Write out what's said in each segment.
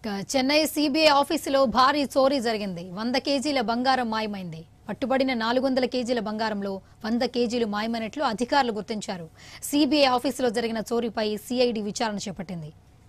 ఇక చెన్నై సిబిఐ ఆఫీసులో భారీ చోరీ జరిగింది వంద కేజీల బంగారం మాయమైంది పట్టుబడిన నాలుగు వందల కేజీల బంగారంలో వంద కేజీలు మాయమైనట్లు అధికారులు గుర్తించారు సిబిఐ ఆఫీసులో జరిగిన చోరీపై సిఐడి విచారణ చేపట్టింది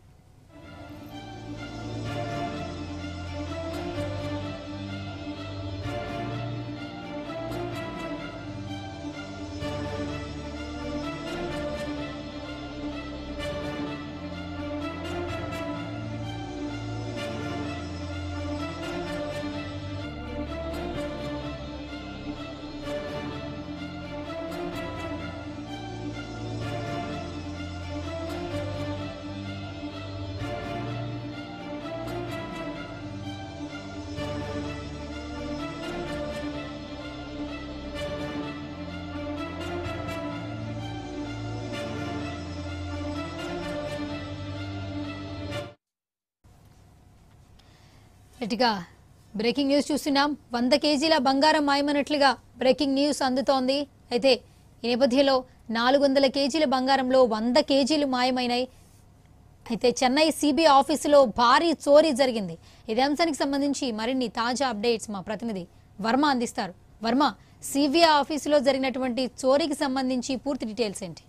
ఇటుగా బ్రేకింగ్ న్యూస్ చూస్తున్నాం వంద కేజీల బంగారం మాయమైనట్లుగా బ్రేకింగ్ న్యూస్ అందుతోంది అయితే ఈ నేపథ్యంలో నాలుగు వందల కేజీల బంగారంలో వంద కేజీలు మాయమైనాయి అయితే చెన్నై సిబిఐ ఆఫీసులో భారీ చోరీ జరిగింది ఇదే అంశానికి సంబంధించి మరిన్ని తాజా అప్డేట్స్ మా ప్రతినిధి వర్మ అందిస్తారు వర్మ సిబిఐ ఆఫీసులో జరిగినటువంటి చోరీకి సంబంధించి పూర్తి డీటెయిల్స్ ఏంటి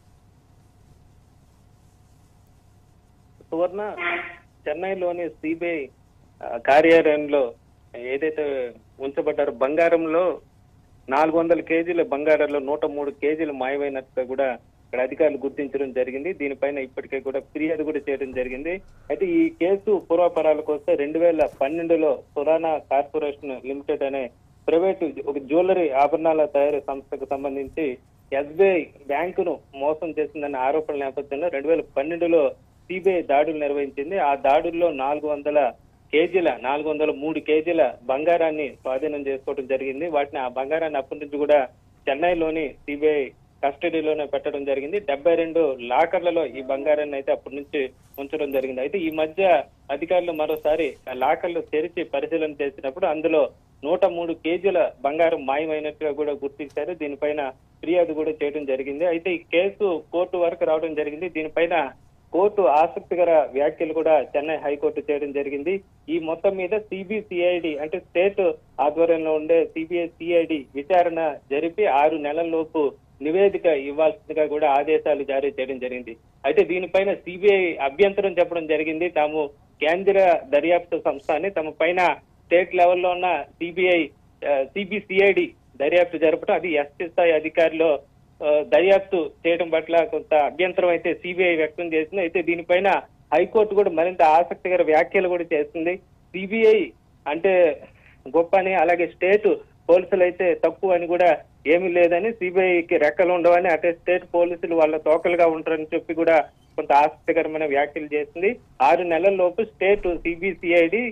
సువర్ణ చెన్నైలోని సిబిఐ ఆ, కార్యాలయంలో ఏదైతే ఉంచబడ్డారో బంగారంలో నాలుగు వందల కేజీల బంగారంలో నూట మూడు కేజీలు మాయమైనట్టుగా కూడా ఇక్కడ అధికారులు గుర్తించడం జరిగింది దీనిపైన ఇప్పటికే కూడా ఫిర్యాదు కూడా చేయడం జరిగింది అయితే ఈ కేసు పూర్వపరాలకు వస్తే రెండు వేల పన్నెండులో సురానా కార్పొరేషన్ లిమిటెడ్ అనే ప్రైవేటు ఒక జ్యువెలరీ ఆభరణాల తయారీ సంస్థకు సంబంధించి ఎస్బీఐ బ్యాంకును మోసం చేసిందన్న ఆరోపణల నేపథ్యంలో రెండు వేల పన్నెండులో సిబిఐ దాడులు నిర్వహించింది ఆ దాడుల్లో నాలుగు వందల కేజీల నాలుగు వందల మూడు కేజీల బంగారాన్ని స్వాధీనం చేసుకోవడం జరిగింది వాటిని ఆ బంగారాన్ని అప్పటి నుంచి కూడా చెన్నైలోని సిబిఐ కస్టడీలోనే పెట్టడం జరిగింది డెబ్బై రెండు లాకర్లలో ఈ బంగారాన్ని అయితే అప్పటి నుంచి ఉంచడం జరిగింది అయితే ఈ మధ్య అధికారులు మరోసారి ఆ లాకర్లు తెరిచి పరిశీలన చేసినప్పుడు అందులో నూట మూడు కేజీల బంగారం మాయమైనట్టుగా కూడా గుర్తించారు దీనిపైన ఫిర్యాదు కూడా చేయడం జరిగింది అయితే ఈ కేసు కోర్టు వరకు రావడం జరిగింది దీనిపైన కోర్టు ఆసక్తికర వ్యాఖ్యలు కూడా చెన్నై హైకోర్టు చేయడం జరిగింది ఈ మొత్తం మీద సిబిసిఐడి అంటే స్టేట్ ఆధ్వర్యంలో ఉండే సిబిఐ సిఐడి విచారణ జరిపి ఆరు నెలల్లోపు నివేదిక ఇవ్వాల్సిందిగా కూడా ఆదేశాలు జారీ చేయడం జరిగింది అయితే దీనిపైన సిబిఐ అభ్యంతరం చెప్పడం జరిగింది తాము కేంద్ర దర్యాప్తు సంస్థ అని తమ పైన స్టేట్ లెవెల్లో ఉన్న సిబిఐ సిబిసిఐడి దర్యాప్తు జరపడం అది ఎస్పీ స్థాయి అధికారిలో ఆ, దర్యాప్తు చేయడం పట్ల కొంత అభ్యంతరం అయితే సిబిఐ వ్యక్తం చేసింది అయితే దీనిపైన హైకోర్టు కూడా మరింత ఆసక్తికర వ్యాఖ్యలు కూడా చేస్తుంది సిబిఐ అంటే గొప్ప అని అలాగే స్టేట్ పోలీసులు అయితే తక్కువ అని కూడా ఏమీ లేదని సిబిఐకి రెక్కలు ఉండవని అటే స్టేట్ పోలీసులు వాళ్ళ తోకలుగా ఉంటారని చెప్పి కూడా కొంత ఆసక్తికరమైన వ్యాఖ్యలు చేసింది ఆరు నెలల లోపు స్టేట్ సిబిసిఐడి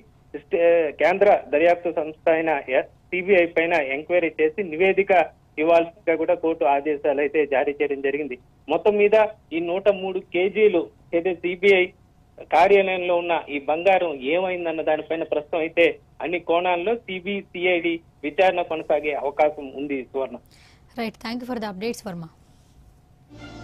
కేంద్ర దర్యాప్తు సంస్థ అయిన సిబిఐ పైన ఎంక్వైరీ చేసి నివేదిక ఇవ్వాల్సిందిగా కూడా కోర్టు ఆదేశాలు అయితే జారీ చేయడం జరిగింది మొత్తం మీద ఈ నూట మూడు కేజీలు ఏదైతే సిబిఐ కార్యాలయంలో ఉన్న ఈ బంగారం ఏమైందన్న దానిపైన ప్రస్తుతం అయితే అన్ని కోణాల్లో సిబిసిఐడి విచారణ కొనసాగే అవకాశం ఉంది Suvarna right thank you for the updates Varma